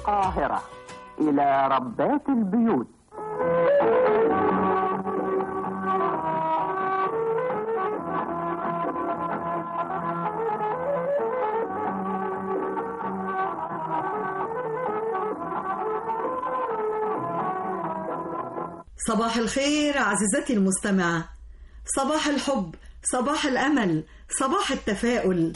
القاهرة إلى ربات البيوت صباح الخير عزيزتي المستمعة صباح الحب صباح الأمل صباح التفاؤل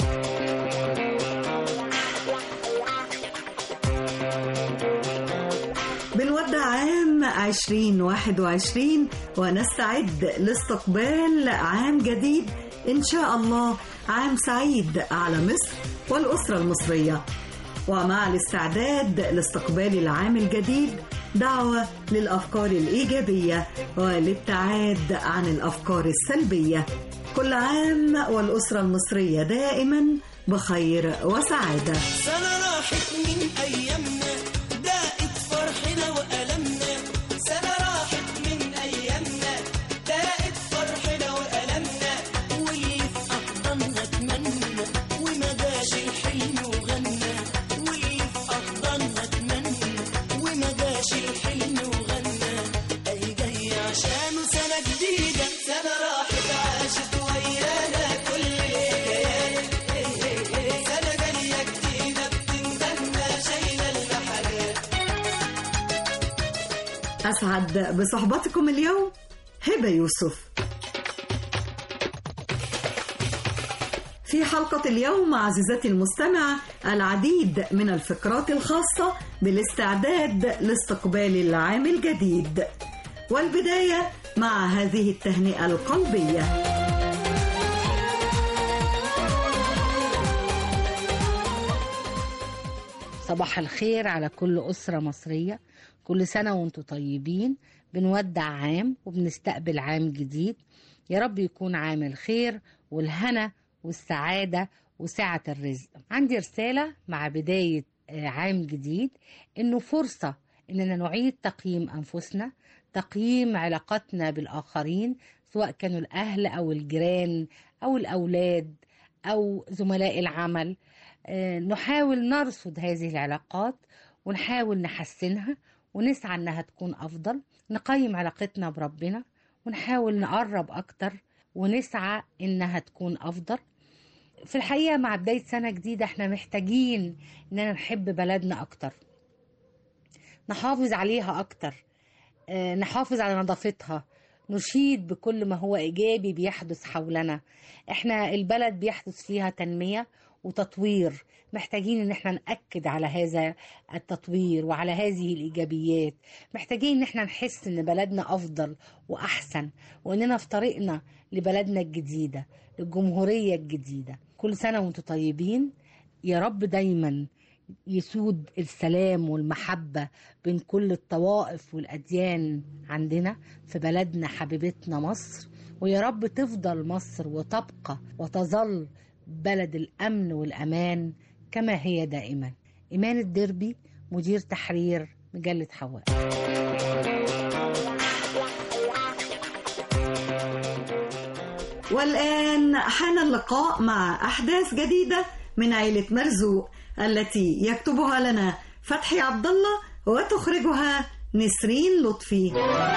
بنودع عام 2021 ونستعد لاستقبال عام جديد إن شاء الله عام سعيد على مصر والأسرة المصرية ومع الاستعداد لاستقبال العام الجديد دعوة للأفكار الإيجابية والابتعاد عن الأفكار السلبية كل عام والأسرة المصرية دائما بخير وسعادة سنة راحت من أيامنا داقت فرحنا وألمنا سنة راحت من أيامنا داقت فرحنا وألمنا واللي في أحضاننا اتمنى وما جاش الحلم وغنى واللي في أحضاننا اتمنى وما جاش الحلم وغنى أي جاي عشانه سنة جديدة سنة راحت عاشت ويانا كل الحكايات سنة جاية جديدة بتندمنا شايلة الحاجات أسعد بصحبتكم اليوم هبة يوسف في حلقة اليوم عزيزتي المستمعة العديد من الفقرات الخاصة بالاستعداد لاستقبال العام الجديد والبداية مع هذه التهنئة القلبية صباح الخير على كل أسرة مصرية كل سنة وانتم طيبين بنودع عام وبنستقبل عام جديد يا رب يكون عام الخير والهنا والسعادة وسعة الرزق عندي رسالة مع بداية آه، عام جديد إنه فرصة إننا نعيد تقييم أنفسنا تقييم علاقاتنا بالآخرين سواء كانوا الأهل أو الجيران أو الأولاد أو زملاء العمل آه، نحاول نرصد هذه العلاقات ونحاول نحسنها ونسعى انها تكون افضل نقيم علاقتنا بربنا ونحاول نقرب اكتر ونسعى انها تكون افضل في الحقيقه مع بدايه سنه جديده احنا محتاجين اننا نحب بلدنا اكتر نحافظ عليها اكتر آه، نحافظ على نظافتها نشيد بكل ما هو ايجابي بيحدث حولنا احنا البلد بيحدث فيها تنميه وتطوير محتاجين ان احنا ناكد على هذا التطوير وعلى هذه الايجابيات محتاجين ان احنا نحس ان بلدنا افضل واحسن واننا في طريقنا لبلدنا الجديده للجمهوريه الجديده كل سنه وانتم طيبين يا رب دايما يسود السلام والمحبة بين كل الطوائف والأديان عندنا في بلدنا حبيبتنا مصر ويا رب تفضل مصر وتبقى وتظل بلد الأمن والأمان كما هي دائما إيمان الدربي مدير تحرير مجلة حواء والآن حان اللقاء مع أحداث جديدة من عيلة مرزوق التي يكتبها لنا فتحي عبد الله وتخرجها نسرين لطفي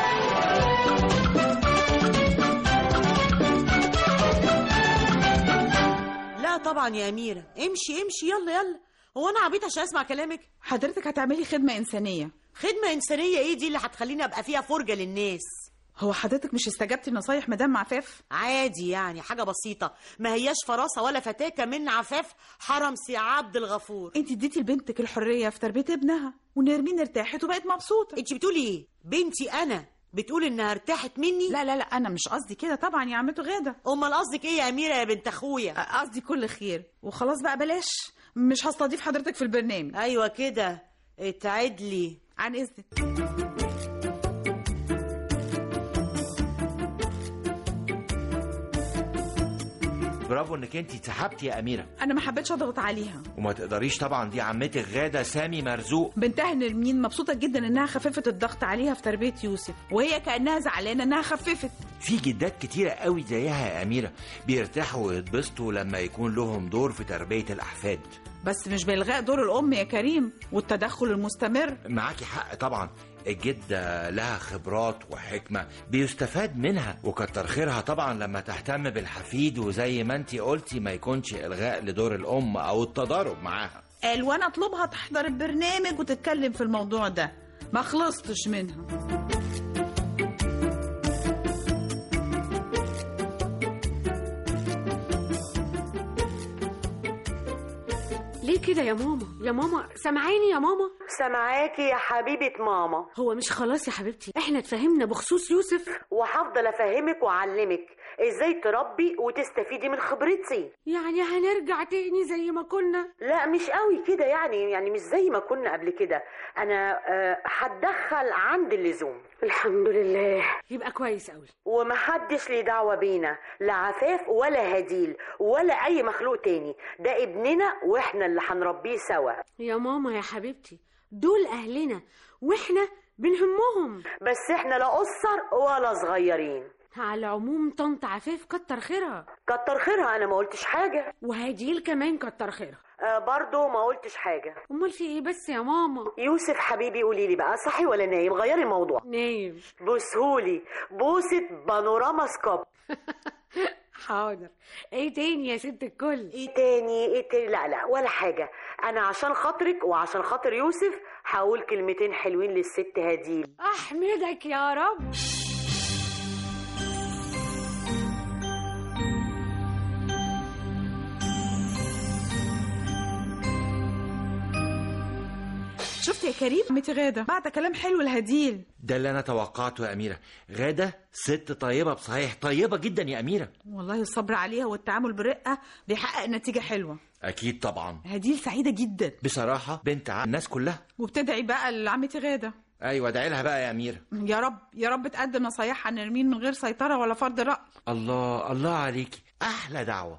لا طبعا يا أميرة امشي امشي يلا يلا هو أنا عبيط عشان أسمع كلامك حضرتك هتعملي خدمة إنسانية خدمة إنسانية إيه دي اللي هتخليني أبقى فيها فرجة للناس هو حضرتك مش استجبتي لنصايح مدام عفاف عادي يعني حاجة بسيطة ما هياش فراسة ولا فتاكة من عفاف حرم سي عبد الغفور انت اديتي لبنتك الحرية في تربية ابنها ونرمين ارتاحت وبقت مبسوطة انت بتقولي ايه بنتي أنا بتقول إنها ارتاحت مني لا لا لا أنا مش قصدي كده طبعا يا عمته غادة أمال قصدك إيه يا أميرة يا بنت أخويا قصدي كل خير وخلاص بقى بلاش مش هستضيف حضرتك في البرنامج أيوة كده اتعد لي عن إذنك برافو انك انت اتسحبتي يا اميره أنا ما حبيتش أضغط عليها وما تقدريش طبعا دي عمتك غاده سامي مرزوق بنتها نرمين مبسوطة جدا إنها خففت الضغط عليها في تربية يوسف وهي كأنها زعلانة إنها خففت في جدات كتيره قوي زيها يا اميره بيرتاحوا ويتبسطوا لما يكون لهم دور في تربيه الاحفاد بس مش بإلغاء دور الأم يا كريم والتدخل المستمر معاكي حق طبعا الجدة لها خبرات وحكمة بيستفاد منها وكتر خيرها طبعا لما تهتم بالحفيد وزي ما انتي قلتي ما يكونش إلغاء لدور الأم أو التضارب معاها قال وأنا أطلبها تحضر البرنامج وتتكلم في الموضوع ده ما خلصتش منها ليه كده يا ماما يا ماما سامعاني يا ماما سامعاكي يا حبيبة ماما هو مش خلاص يا حبيبتي احنا اتفهمنا بخصوص يوسف وهفضل افهمك واعلمك ازاي تربي وتستفيدي من خبرتي يعني هنرجع تاني زي ما كنا لا مش قوي كده يعني يعني مش زي ما كنا قبل كده انا آه، هتدخل عند اللزوم الحمد لله يبقى كويس قوي ومحدش ليه دعوة بينا لا عفاف ولا هديل ولا أي مخلوق تاني ده ابننا وإحنا اللي هنربيه سوا يا ماما يا حبيبتي دول اهلنا واحنا بنهمهم بس إحنا لا قصر ولا صغيرين على العموم طنط عفاف كتر خيرها كتر خيرها أنا ما قلتش حاجة وهديل كمان كتر خيرها آه برضو ما قلتش حاجة امال في ايه بس يا ماما يوسف حبيبي قولي لي بقى صحي ولا نايم غيري الموضوع نايم بوسهولي بوسة بانوراما سكوب حاضر ايه تاني يا ست الكل ايه تاني ايه تاني لا لا ولا حاجة انا عشان خاطرك وعشان خاطر يوسف هقول كلمتين حلوين للست هديل احمدك يا رب شفت يا كريم عمتي غادة بعد كلام حلو الهديل ده اللي أنا توقعته يا أميرة غادة ست طيبة بصحيح طيبة جدا يا أميرة والله الصبر عليها والتعامل برقة بيحقق نتيجة حلوة أكيد طبعا هديل سعيدة جدا بصراحة بنت ع- الناس كلها وبتدعي بقى لعمتي غادة أيوة ادعي لها بقى يا أميرة يا رب يا رب تقدم نصايحها عن نرمين من غير سيطرة ولا فرض رأي الله الله عليكي أحلى دعوة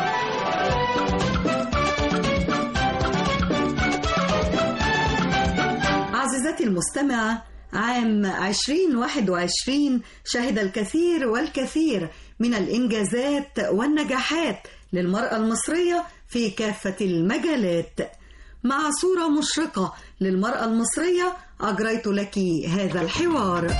عزيزتي المستمعة عام 2021 شهد الكثير والكثير من الإنجازات والنجاحات للمرأة المصرية في كافة المجالات مع صورة مشرقة للمرأة المصرية أجريت لك هذا الحوار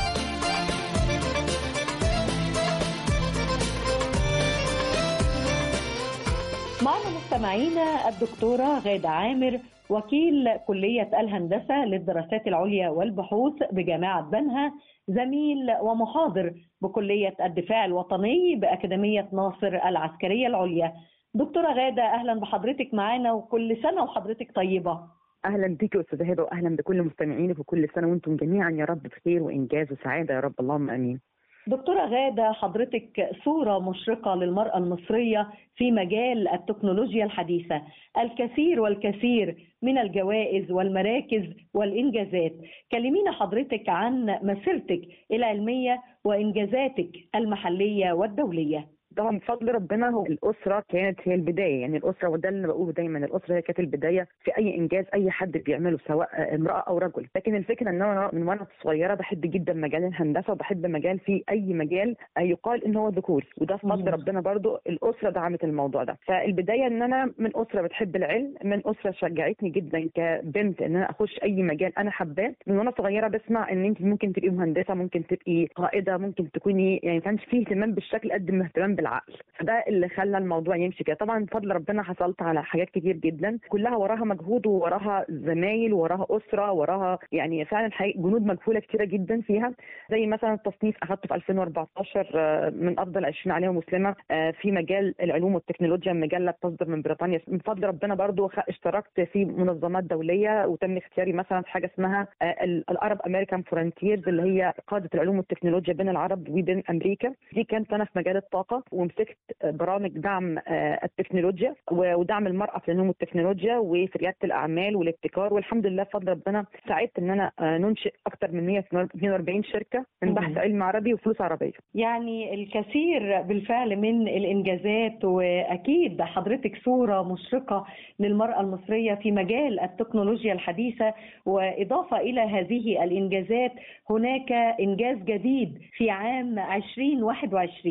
معنا مستمعينا الدكتورة غادة عامر وكيل كلية الهندسة للدراسات العليا والبحوث بجامعة بنها زميل ومحاضر بكلية الدفاع الوطني بأكاديمية ناصر العسكرية العليا دكتورة غادة أهلا بحضرتك معانا وكل سنة وحضرتك طيبة اهلا بك يا استاذه هبه واهلا بكل مستمعينك وكل سنه وانتم جميعا يا رب بخير وانجاز وسعاده يا رب اللهم امين دكتورة غادة حضرتك صورة مشرقة للمرأة المصرية في مجال التكنولوجيا الحديثة الكثير والكثير من الجوائز والمراكز والإنجازات كلمينا حضرتك عن مسيرتك العلمية وإنجازاتك المحلية والدولية طبعا بفضل ربنا هو الاسره كانت هي البدايه يعني الاسره وده اللي بقوله دايما الاسره هي كانت البدايه في اي انجاز اي حد بيعمله سواء امراه او رجل لكن الفكره ان انا من وانا صغيره بحب جدا مجال الهندسه وبحب مجال في اي مجال يقال ان هو ذكوري وده بفضل مم. ربنا برضو الاسره دعمت الموضوع ده فالبدايه ان انا من اسره بتحب العلم من اسره شجعتني جدا كبنت ان انا اخش اي مجال انا حباه من وانا صغيره بسمع ان انت ممكن تبقي مهندسه ممكن تبقي قائده ممكن تكوني يعني ما كانش فيه اهتمام بالشكل قد ما اهتمام بالعقل فده اللي خلى الموضوع يمشي كده طبعا بفضل ربنا حصلت على حاجات كتير جدا كلها وراها مجهود ووراها زمايل وراها اسره وراها يعني فعلا حقيقة جنود مجهوله كتيره جدا فيها زي مثلا التصنيف اخذته في 2014 آه، من افضل 20 عليهم مسلمه آه، في مجال العلوم والتكنولوجيا مجله بتصدر من بريطانيا من فضل ربنا برضو خ- اشتركت في منظمات دوليه وتم اختياري مثلا في حاجه اسمها آه، ال- الارب امريكان فرونتيرز اللي هي قاده العلوم والتكنولوجيا بين العرب وبين امريكا دي كانت انا في مجال الطاقه ومسكت آه، برامج دعم آه، التكنولوجيا و- ودعم المراه في العلوم والتكنولوجيا وفي رياده الاعمال والابتكار والحمد لله بفضل ربنا ساعدت ان انا آه، ننشئ اكثر من 142 شركه من بحث مم. علم عربي وفلوس عربيه يعني الكثير بالفعل من الإنجازات وأكيد حضرتك صورة مشرقة للمرأة المصرية في مجال التكنولوجيا الحديثة وإضافة إلى هذه الإنجازات هناك إنجاز جديد في عام 2021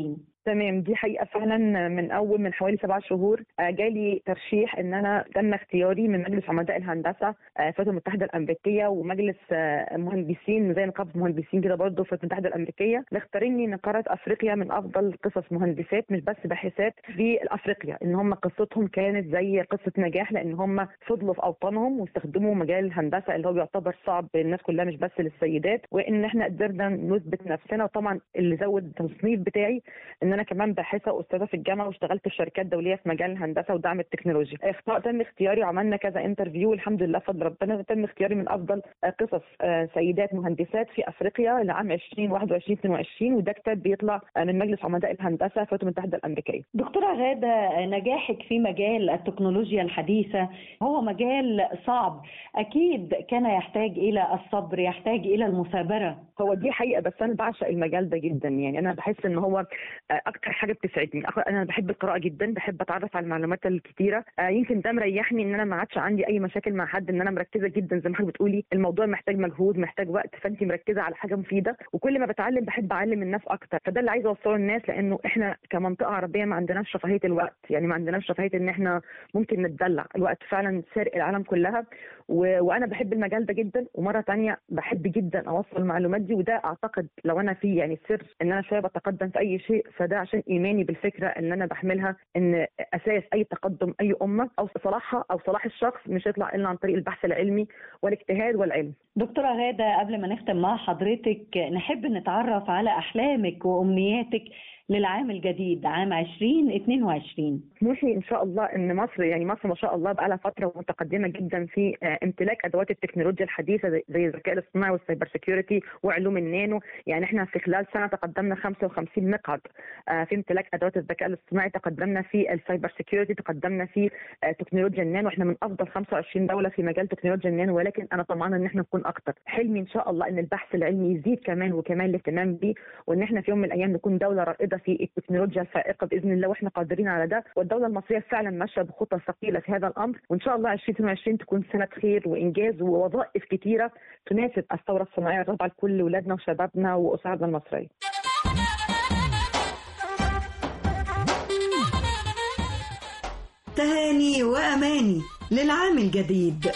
تمام دي حقيقه فعلا من اول من حوالي سبع شهور آه، جالي ترشيح ان انا تم اختياري من مجلس عمداء الهندسه آه، في الولايات المتحده الامريكيه ومجلس آه، مهندسين زي نقابه مهندسين كده برضه في الولايات المتحده الامريكيه مختاريني ان قاره افريقيا من افضل قصص مهندسات مش بس باحثات في افريقيا ان هم قصتهم كانت زي قصه نجاح لان هم فضلوا في اوطانهم واستخدموا مجال الهندسه اللي هو بيعتبر صعب للناس كلها مش بس للسيدات وان احنا قدرنا نثبت نفسنا وطبعا اللي زود التصنيف بتاعي ان انا كمان باحثه واستاذه في الجامعه واشتغلت في شركات دوليه في مجال الهندسه ودعم التكنولوجيا اختار تم اختياري وعملنا كذا انترفيو والحمد لله فضل ربنا تم اختياري من افضل آه، قصص آه، سيدات مهندسات في افريقيا لعام 2021 22 وده كتاب بيطلع آه، من مجلس عمداء الهندسه في الولايات المتحده الامريكيه دكتورة غادة نجاحك في مجال التكنولوجيا الحديثة هو مجال صعب أكيد كان يحتاج إلى الصبر يحتاج إلى المثابرة هو دي حقيقه بس انا بعشق المجال ده جدا يعني انا بحس ان هو آه، اكتر حاجه بتسعدني أخ- انا بحب القراءه جدا بحب اتعرف على المعلومات الكتيره آه، يمكن ده مريحني ان انا ما عادش عندي اي مشاكل مع حد ان انا مركزه جدا زي ما حضرتك بتقولي الموضوع محتاج مجهود محتاج وقت فانت مركزه على حاجه مفيده وكل ما بتعلم بحب اعلم الناس اكتر فده اللي عايزه اوصله للناس لانه احنا كمنطقه عربيه ما عندناش رفاهيه الوقت يعني ما عندناش رفاهيه ان احنا ممكن نتدلع الوقت فعلا سارق العالم كلها و... وانا بحب المجال ده جدا ومره تانية بحب جدا اوصل المعلومات دي وده اعتقد لو انا في يعني سر ان انا شويه بتقدم في اي شيء فده عشان ايماني بالفكره اللي انا بحملها ان اساس اي تقدم اي امه او صلاحها او صلاح الشخص مش يطلع الا عن طريق البحث العلمي والاجتهاد والعلم دكتورة غادة قبل ما نختم مع حضرتك نحب نتعرف على أحلامك وأمنياتك للعام الجديد عام 2022 طموحي ان شاء الله ان مصر يعني مصر ما شاء الله بقى لها فتره متقدمه جدا في آه، امتلاك ادوات التكنولوجيا الحديثه زي- زي الذكاء الاصطناعي والسايبر سيكيورتي وعلوم النانو يعني احنا في خلال سنه تقدمنا 55 مقعد آه، في امتلاك ادوات الذكاء الاصطناعي تقدمنا في السايبر سيكيورتي تقدمنا في آه، تكنولوجيا النانو احنا من افضل 25 دوله في مجال تكنولوجيا النانو ولكن انا طمعانه ان احنا نكون اكتر حلمي ان شاء الله ان البحث العلمي يزيد كمان وكمان الاهتمام بيه وان احنا في يوم من الايام نكون دوله رائده في التكنولوجيا الفائقه باذن الله واحنا قادرين على ده والدوله المصريه فعلا ماشيه بخطى ثقيله في هذا الامر وان شاء الله 2022 تكون سنه خير وانجاز ووظائف كثيره تناسب الثوره الصناعيه الرابعه لكل اولادنا وشبابنا واسرنا المصريه تهاني وأماني للعام الجديد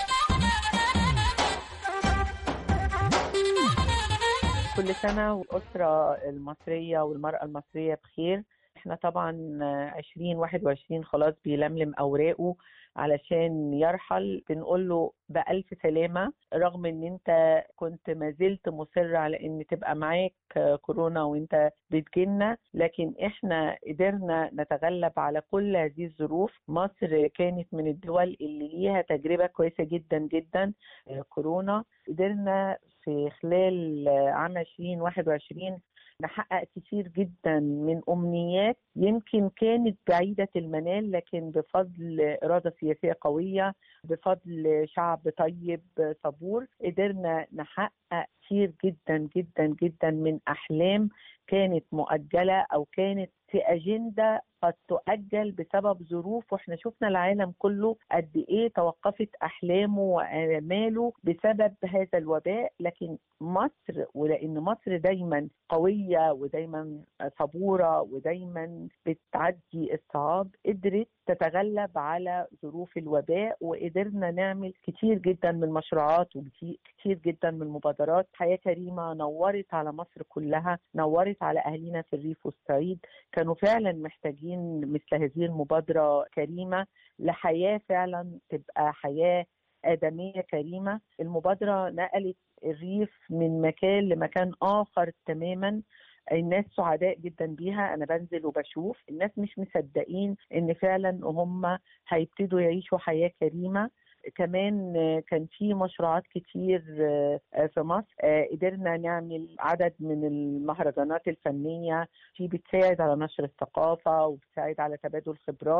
كل سنة والأسرة المصرية والمرأة المصرية بخير احنا طبعا 2021 خلاص بيلملم أوراقه علشان يرحل بنقول له بألف سلامة رغم ان انت كنت ما زلت مصر على ان تبقى معاك كورونا وانت بتجينا لكن احنا قدرنا نتغلب على كل هذه الظروف مصر كانت من الدول اللي ليها تجربة كويسة جدا جدا كورونا قدرنا في خلال عام 2021 نحقق كتير جدا من أمنيات يمكن كانت بعيدة المنال لكن بفضل إرادة سياسية قوية بفضل شعب طيب صبور قدرنا نحقق كتير جدا جدا جدا من أحلام كانت مؤجلة أو كانت في أجندة قد تؤجل بسبب ظروف واحنا شفنا العالم كله قد ايه توقفت احلامه واماله بسبب هذا الوباء لكن مصر ولان مصر دايما قويه ودايما صبوره ودايما بتعدي الصعاب قدرت تتغلب على ظروف الوباء وقدرنا نعمل كتير جدا من المشروعات وكتير جدا من المبادرات حياه كريمه نورت على مصر كلها نورت على اهالينا في الريف والصعيد كانوا فعلا محتاجين مثل هذه المبادرة كريمة لحياة فعلا تبقى حياة آدمية كريمة المبادرة نقلت الريف من مكان لمكان آخر تماما الناس سعداء جدا بيها انا بنزل وبشوف الناس مش مصدقين ان فعلا هم هيبتدوا يعيشوا حياه كريمه كمان كان في مشروعات كتير في مصر قدرنا نعمل عدد من المهرجانات الفنية في بتساعد على نشر الثقافة وبتساعد على تبادل خبرات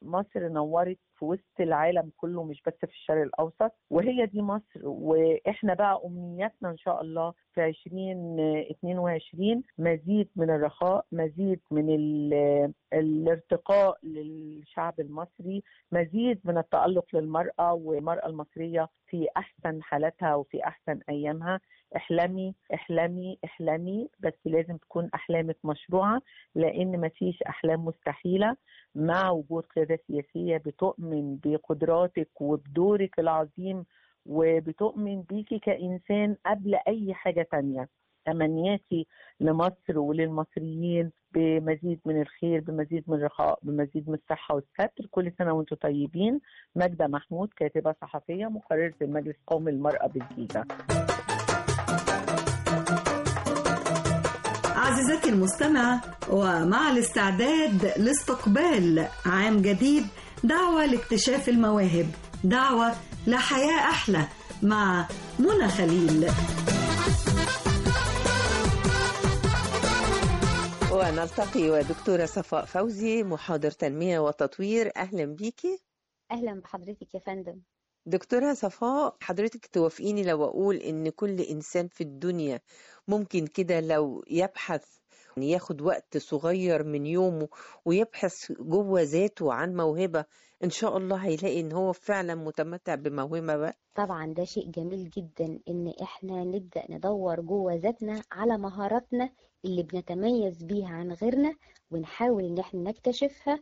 مصر نورت في وسط العالم كله مش بس في الشرق الأوسط وهي دي مصر وإحنا بقى أمنياتنا إن شاء الله في 2022 مزيد من الرخاء مزيد من ال- الارتقاء للشعب المصري مزيد من التألق للمرأة والمرأة المصرية في أحسن حالاتها وفي أحسن أيامها احلمي احلمي احلمي بس لازم تكون أحلامك مشروعة لأن مفيش أحلام مستحيلة مع وجود قيادة سياسية بتؤمن بقدراتك وبدورك العظيم وبتؤمن بيكي كإنسان قبل أي حاجة تانية تمنياتي لمصر وللمصريين بمزيد من الخير بمزيد من الرخاء بمزيد من الصحة والستر كل سنة وانتم طيبين ماجدة محمود كاتبة صحفية مقررة المجلس القومي للمرأة بالجيزة عزيزتي المستمعة ومع الاستعداد لاستقبال عام جديد دعوة لاكتشاف المواهب دعوة لحياة أحلى مع منى خليل ونلتقي ودكتورة صفاء فوزي محاضر تنمية وتطوير أهلا بيكي أهلا بحضرتك يا فندم دكتورة صفاء حضرتك توافقيني لو أقول إن كل إنسان في الدنيا ممكن كده لو يبحث ياخد وقت صغير من يومه ويبحث جوه ذاته عن موهبة إن شاء الله هيلاقي إن هو فعلا متمتع بموهبة بقى طبعا ده شيء جميل جدا ان احنا نبدأ ندور جوه ذاتنا على مهاراتنا اللي بنتميز بيها عن غيرنا ونحاول ان احنا نكتشفها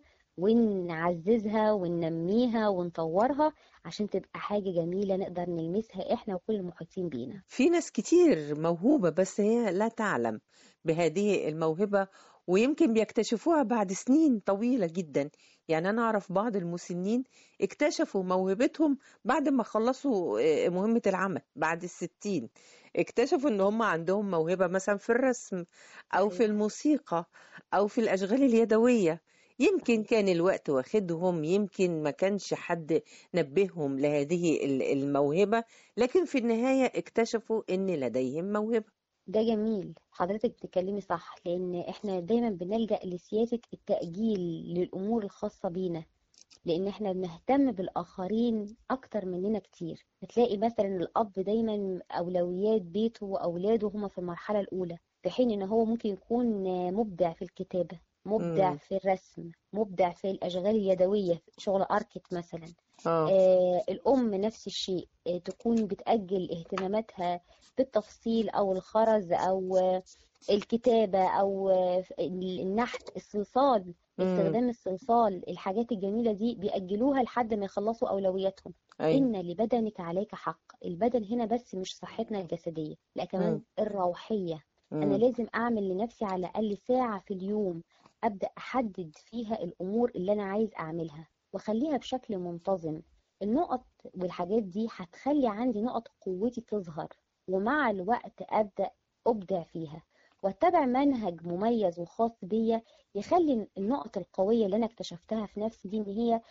ونعززها وننميها ونطورها عشان تبقى حاجة جميلة نقدر نلمسها احنا وكل المحيطين بينا في ناس كتير موهوبة بس هي لا تعلم بهذه الموهبة ويمكن بيكتشفوها بعد سنين طويلة جدا يعني أنا أعرف بعض المسنين اكتشفوا موهبتهم بعد ما خلصوا آه، مهمة العمل بعد الستين اكتشفوا ان هم عندهم موهبة مثلا في الرسم أو في الموسيقى أو في الأشغال اليدوية يمكن كان الوقت واخدهم يمكن ما كانش حد نبههم لهذه ال- الموهبة لكن في النهاية اكتشفوا ان لديهم موهبة ده جميل حضرتك بتتكلمي صح لان احنا دايما بنلجأ لسياسة التأجيل للأمور الخاصة بينا لان احنا بنهتم بالاخرين اكتر مننا كتير بتلاقي مثلا الاب دايما اولويات بيته واولاده هما في المرحله الاولى في حين ان هو ممكن يكون مبدع في الكتابه مبدع مم. في الرسم مبدع في الاشغال اليدويه شغل اركت مثلا اه آه الام نفس الشيء آه تكون بتاجل اهتماماتها بالتفصيل او الخرز او آه الكتابه او آه النحت الصلصال مم. استخدام الصلصال الحاجات الجميلة دي بيأجلوها لحد ما يخلصوا أولوياتهم أيوة. إن لبدنك عليك حق البدن هنا بس مش صحتنا الجسدية لا كمان مم. الروحية مم. أنا لازم أعمل لنفسي على الأقل ساعة في اليوم أبدأ أحدد فيها الأمور اللي أنا عايز أعملها وأخليها بشكل منتظم النقط والحاجات دي هتخلي عندي نقط قوتي تظهر ومع الوقت أبدأ أبدع فيها واتبع منهج مميز وخاص بيا يخلي النقط القوية اللي أنا اكتشفتها في نفسي دي إن هي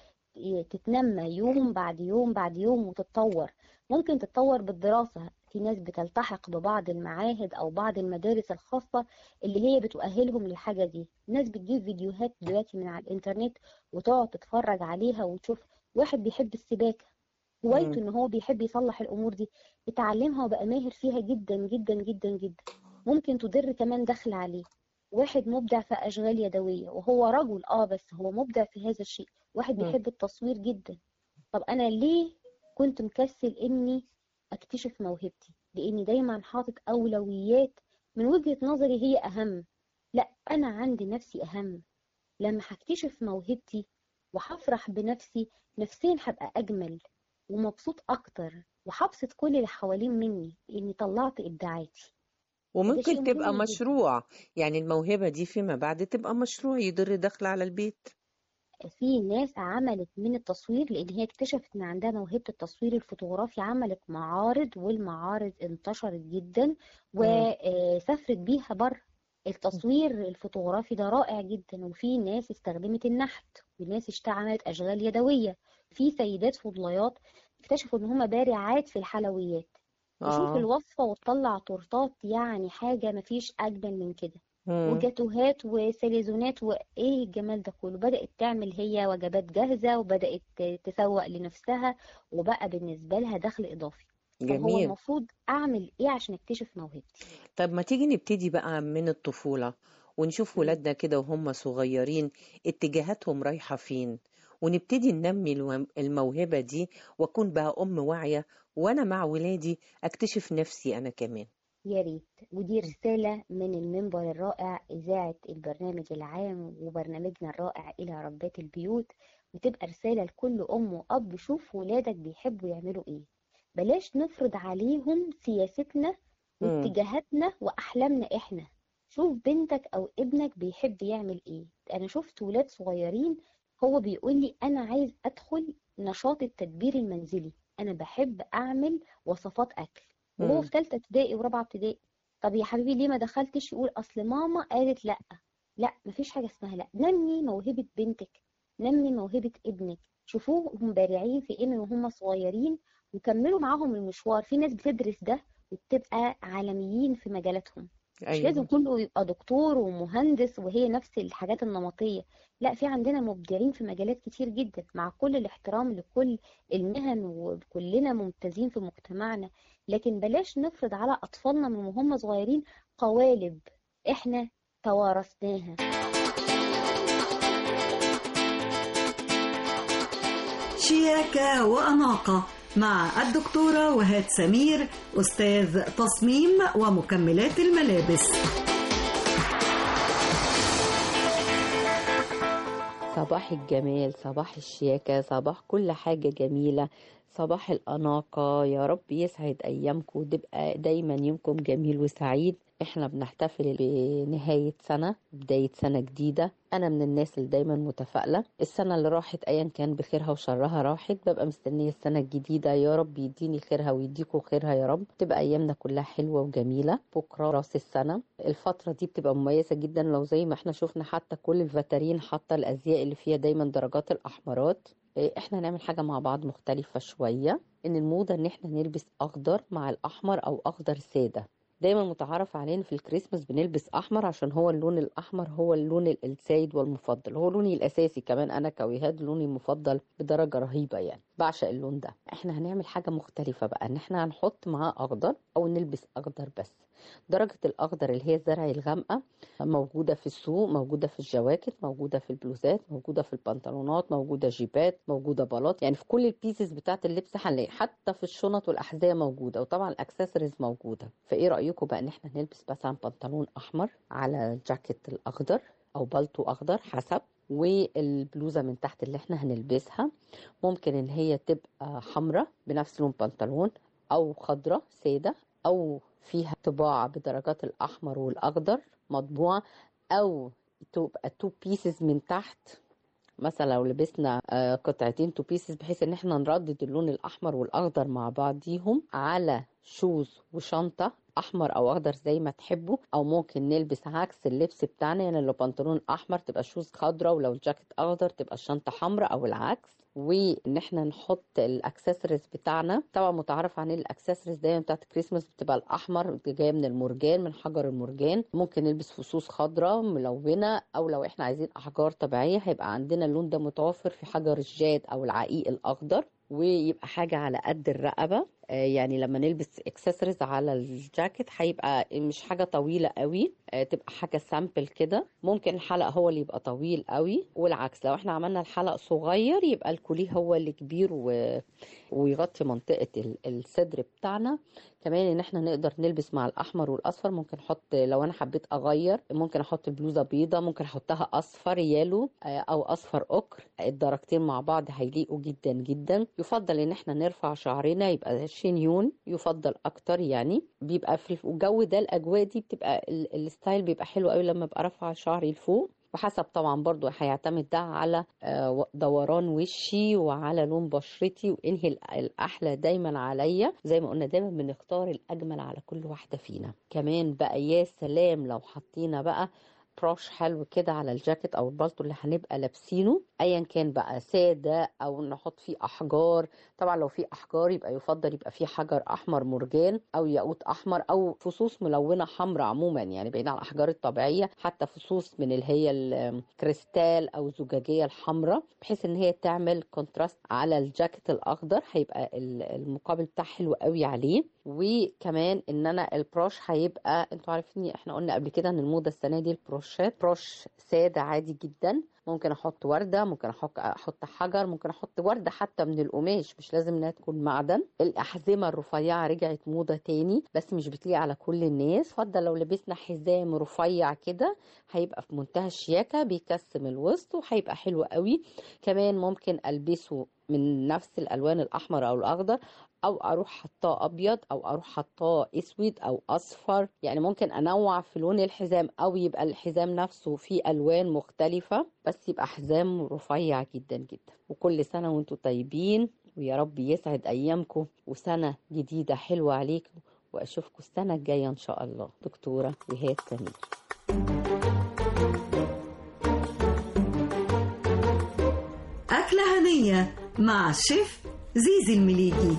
تتنمى يوم بعد يوم بعد يوم وتتطور ممكن تتطور بالدراسة في ناس بتلتحق ببعض المعاهد أو بعض المدارس الخاصة اللي هي بتؤهلهم للحاجة دي ناس بتجيب فيديوهات دلوقتي من على الإنترنت وتقعد تتفرج عليها وتشوف واحد بيحب السباكة هوايته مم. إن هو بيحب يصلح الأمور دي اتعلمها وبقى ماهر فيها جدا جدا جدا جدا ممكن تدر كمان دخل عليه واحد مبدع في أشغال يدوية وهو رجل اه بس هو مبدع في هذا الشيء واحد مم. بيحب التصوير جدا طب أنا ليه كنت مكسل إني أكتشف موهبتي لأني دايما حاطط أولويات من وجهة نظري هي أهم لا أنا عندي نفسي أهم لما هكتشف موهبتي وهفرح بنفسي نفسيا هبقى أجمل ومبسوط أكتر وهبسط كل اللي حوالين مني لأني طلعت إبداعاتي ده وممكن شيء تبقى مهم جدا مشروع يعني الموهبة دي فيما بعد تبقى مشروع يدر دخل على البيت في ناس عملت من التصوير لان هي اكتشفت ان عندها موهبة التصوير الفوتوغرافي عملت معارض والمعارض انتشرت جدا مم. وسافرت بيها بره التصوير الفوتوغرافي ده رائع جدا وفي ناس استخدمت النحت وناس اشتعلت اشغال يدوية في سيدات فضليات اكتشفوا ان هما بارعات في الحلويات تشوف اه الوصفة وتطلع تورتات يعني حاجة مفيش أجمل من كده مم. وجاتوهات وساليزونات وايه الجمال ده كله بدأت تعمل هي وجبات جاهزة وبدأت تسوق لنفسها وبقى بالنسبة لها دخل إضافي طب هو جميل المفروض أعمل إيه عشان أكتشف موهبتي طب ما تيجي نبتدي بقى من الطفولة ونشوف ولادنا كده وهم صغيرين اتجاهاتهم رايحة فين ونبتدي ننمي الو- الموهبة دي وأكون بقى أم واعية وأنا مع ولادي أكتشف نفسي أنا كمان يا ريت ودي رسالة من المنبر الرائع إذاعة البرنامج العام وبرنامجنا الرائع إلى ربات البيوت وتبقى رسالة لكل أم وأب شوف ولادك بيحبوا يعملوا إيه بلاش نفرض عليهم سياستنا مم. واتجاهاتنا وأحلامنا إحنا شوف بنتك أو ابنك بيحب يعمل إيه أنا شفت ولاد صغيرين هو بيقول لي أنا عايز أدخل نشاط التدبير المنزلي أنا بحب أعمل وصفات أكل وهو مم. في ثالثه ابتدائي ورابعه ابتدائي طب يا حبيبي ليه ما دخلتش يقول اصل ماما قالت لا لا مفيش حاجه اسمها لا نمي موهبه بنتك نمي موهبه ابنك شوفوهم بارعين في ايه من وهم صغيرين وكملوا معاهم المشوار في ناس بتدرس ده وبتبقى عالميين في مجالاتهم مش أيوة. لازم كله يبقى دكتور ومهندس وهي نفس الحاجات النمطية لا في عندنا مبدعين في مجالات كتير جدا مع كل الاحترام لكل المهن وكلنا ممتازين في مجتمعنا لكن بلاش نفرض على أطفالنا من وهم صغيرين قوالب احنا توارثناها شياكة وأناقة مع الدكتورة وهاد سمير أستاذ تصميم ومكملات الملابس صباح الجمال صباح الشياكة صباح كل حاجة جميلة صباح الأناقة يا رب يسعد أيامكم وتبقى دايما يومكم جميل وسعيد احنا بنحتفل بنهاية سنة بداية سنة جديدة أنا من الناس اللي دايما متفائلة السنة اللي راحت أيا كان بخيرها وشرها راحت ببقى مستنية السنة الجديدة يا رب يديني خيرها ويديكوا خيرها يا رب تبقى أيامنا كلها حلوة وجميلة بكرة راس السنة الفترة دي بتبقى مميزة جدا لو زي ما احنا شفنا حتى كل الفاترين حتى الأزياء اللي فيها دايما درجات الأحمرات إيه، احنا نعمل حاجة مع بعض مختلفة شوية ان الموضة ان احنا نلبس اخضر مع الاحمر او اخضر سادة دايما متعارف علينا في الكريسماس بنلبس احمر عشان هو اللون الاحمر هو اللون ال- السائد والمفضل هو لوني الاساسي كمان انا كويهاد لوني المفضل بدرجة رهيبة يعني بعشق اللون ده احنا هنعمل حاجة مختلفة بقى ان احنا هنحط معاه اخضر او نلبس اخضر بس درجة الأخضر اللي هي الزرع الغامقة موجودة في السوق موجودة في الجواكت موجودة في البلوزات موجودة في البنطلونات موجودة جيبات موجودة بلاط يعني في كل البيسز بتاعت اللبس هنلاقي حتى في الشنط والأحذية موجودة وطبعا الأكسسوارز موجودة فإيه رأيكم بقى إن احنا نلبس مثلا بنطلون أحمر على جاكيت الأخضر أو بالطو أخضر حسب والبلوزة من تحت اللي احنا هنلبسها ممكن ان هي تبقى حمراء بنفس لون بنطلون او خضراء سادة او فيها طباعة بدرجات الاحمر والاخضر مطبوعة او تبقى تو بيسز من تحت مثلا لو لبسنا آه، قطعتين تو بيسز بحيث ان احنا نردد اللون الاحمر والاخضر مع بعضيهم على شوز وشنطة احمر او اخضر زي ما تحبوا او ممكن نلبس عكس اللبس بتاعنا يعني لو بنطلون احمر تبقى شوز خضراء ولو الجاكيت اخضر تبقى الشنطة حمراء او العكس وان احنا نحط الاكسسوارز بتاعنا طبعا متعارف عن الاكسسوارز دايما بتاعت الكريسماس بتبقى الاحمر جايه من المرجان من حجر المرجان ممكن نلبس فصوص خضراء ملونه او لو احنا عايزين احجار طبيعيه هيبقى عندنا اللون ده متوفر في حجر الجاد او العقيق الاخضر ويبقى حاجة على قد الرقبة آه، يعني لما نلبس اكسسوارز على الجاكيت هيبقى مش حاجة طويلة قوي آه، تبقى حاجة سامبل كده ممكن الحلق هو اللي يبقى طويل قوي والعكس لو احنا عملنا الحلق صغير يبقى الكوليه هو اللي كبير و... ويغطي منطقة ال- الصدر بتاعنا كمان ان احنا نقدر نلبس مع الاحمر والاصفر ممكن احط لو انا حبيت اغير ممكن احط البلوزه بيضه ممكن احطها اصفر يالو آه، او اصفر اوكر الدرجتين مع بعض هيليقوا جدا جدا يفضل ان احنا نرفع شعرنا يبقى شينيون يفضل اكتر يعني بيبقى في الجو ده الاجواء دي بتبقى ال- الستايل بيبقى حلو قوي لما ابقى رافعه شعري لفوق وحسب طبعا برضو هيعتمد ده على آه، دوران وشي وعلى لون بشرتي وانهي ال- الاحلى دايما عليا زي ما قلنا دايما بنختار الاجمل على كل واحده فينا كمان بقى يا سلام لو حطينا بقى بروش حلو كده على الجاكيت او البلطو اللي هنبقى لابسينه ايا كان بقى ساده او نحط فيه احجار طبعا لو في احجار يبقى يفضل يبقى فيه حجر احمر مرجان او ياقوت احمر او فصوص ملونه حمراء عموما يعني بعيد عن الاحجار الطبيعيه حتى فصوص من اللي هي الكريستال او الزجاجيه الحمراء بحيث ان هي تعمل كونتراست على الجاكيت الاخضر هيبقى ال- المقابل بتاعه حلو قوي عليه وكمان ان انا البروش هيبقى انتوا عارفين احنا قلنا قبل كده ان الموضه السنه دي البروشات بروش ساده عادي جدا ممكن احط ورده ممكن احط احط حجر ممكن احط ورده حتى من القماش مش لازم انها تكون معدن الاحزمه الرفيعه رجعت موضه تاني بس مش بتليق على كل الناس فضل لو لبسنا حزام رفيع كده هيبقى في منتهى الشياكه بيكسم الوسط وهيبقى حلو قوي كمان ممكن البسه من نفس الالوان الاحمر او الاخضر او اروح حطاه ابيض او اروح حطاه اسود او اصفر يعني ممكن انوع في لون الحزام او يبقى الحزام نفسه فيه الوان مختلفه بس يبقى حزام رفيع جدا جدا وكل سنه وانتم طيبين ويا رب يسعد ايامكم وسنه جديده حلوه عليكم واشوفكم السنه الجايه ان شاء الله دكتوره جهاد سمير أكلة هنية مع الشيف زيزي المليجي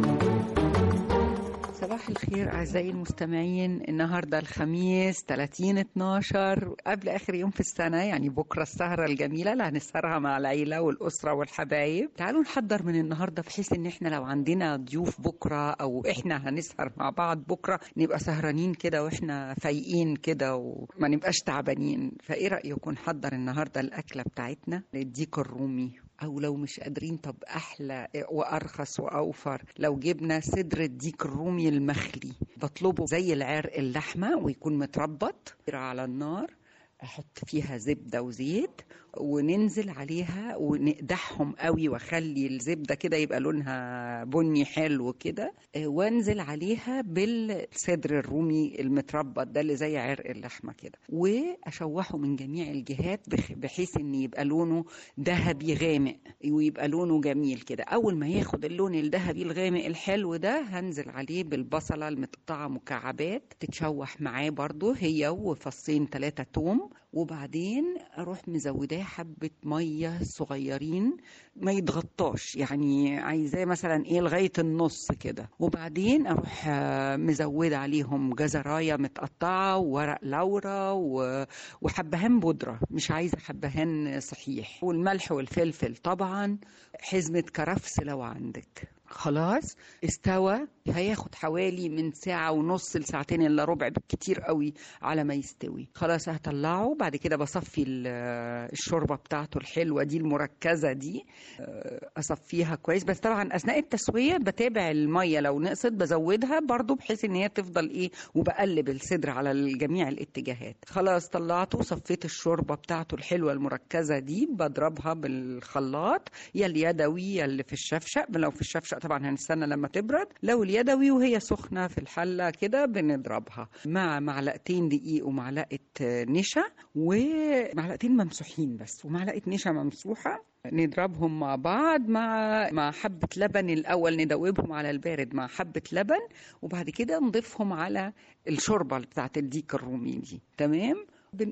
صباح الخير أعزائي المستمعين النهاردة الخميس 30 12 قبل آخر يوم في السنة يعني بكرة السهرة الجميلة اللي هنسهرها مع العيلة والأسرة والحبايب تعالوا نحضر من النهاردة بحيث إن إحنا لو عندنا ضيوف بكرة أو إحنا هنسهر مع بعض بكرة نبقى سهرانين كده وإحنا فايقين كده وما نبقاش تعبانين فإيه رأيكم نحضر النهاردة الأكلة بتاعتنا الديك الرومي او لو مش قادرين طب احلى وارخص واوفر لو جبنا صدر الديك الرومي المخلي بطلبه زي العرق اللحمه ويكون متربط على النار احط فيها زبده وزيت وننزل عليها ونقدحهم قوي واخلي الزبده كده يبقى لونها بني حلو كده آه، وانزل عليها بالصدر الرومي المتربط ده اللي زي عرق اللحمه كده واشوحه من جميع الجهات بخ- بحيث ان يبقى لونه ذهبي غامق ويبقى لونه جميل كده اول ما ياخد اللون الذهبي الغامق الحلو ده هنزل عليه بالبصله المتقطعه مكعبات تتشوح معاه برضو هي وفصين ثلاثه توم وبعدين اروح مزوداه حبه ميه صغيرين ما يتغطاش يعني عايزاه مثلا ايه لغايه النص كده وبعدين اروح آه، مزوده عليهم جزرايه متقطعه وورق لورا و- وحبهان بودره مش عايزه حبهان صحيح والملح والفلفل طبعا حزمه كرفس لو عندك خلاص استوى هياخد حوالي من ساعة ونص لساعتين الا ربع بالكتير قوي على ما يستوي خلاص هطلعه بعد كده بصفي ال- الشوربة بتاعته الحلوة دي المركزة دي آه، اصفيها كويس بس طبعا اثناء التسوية بتابع المية لو نقصت بزودها برضو بحيث ان هي تفضل ايه وبقلب الصدر على جميع الاتجاهات خلاص طلعته صفيت الشوربة بتاعته الحلوة المركزة دي بضربها بالخلاط يا اليدوي يا اللي في الشفشق لو في الشفشق طبعا هنستنى لما تبرد لو اليدوي وهي سخنة في الحلة كده بنضربها مع معلقتين دقيق ومعلقة نشا ومعلقتين ممسوحين بس ومعلقة نشا ممسوحة نضربهم مع بعض مع مع حبة لبن الأول ندوبهم على البارد مع حبة لبن وبعد كده نضيفهم على الشوربة بتاعت الديك الرومي دي تمام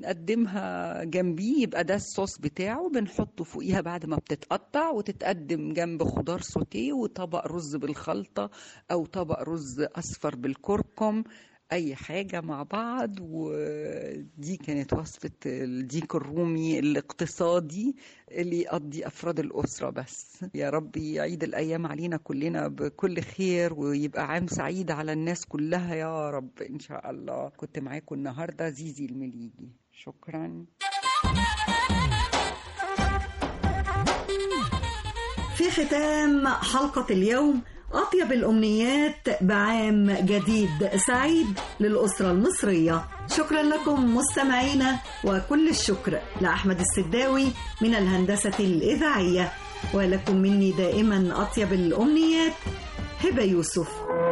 بنقدمها جنبيه يبقى ده الصوص بتاعه بنحطه فوقيها بعد ما بتتقطع وتتقدم جنب خضار سوتيه وطبق رز بالخلطة أو طبق رز أصفر بالكركم أي حاجة مع بعض ودي كانت وصفة الديك الرومي الاقتصادي اللي يقضي أفراد الأسرة بس يا رب يعيد الأيام علينا كلنا بكل خير ويبقى عام سعيد على الناس كلها يا رب إن شاء الله كنت معاكم النهاردة زيزي المليجي شكراً في ختام حلقة اليوم أطيب الأمنيات بعام جديد سعيد للأسرة المصرية شكرا لكم مستمعينا وكل الشكر لأحمد السداوي من الهندسة الإذاعية ولكم مني دائما أطيب الأمنيات هبة يوسف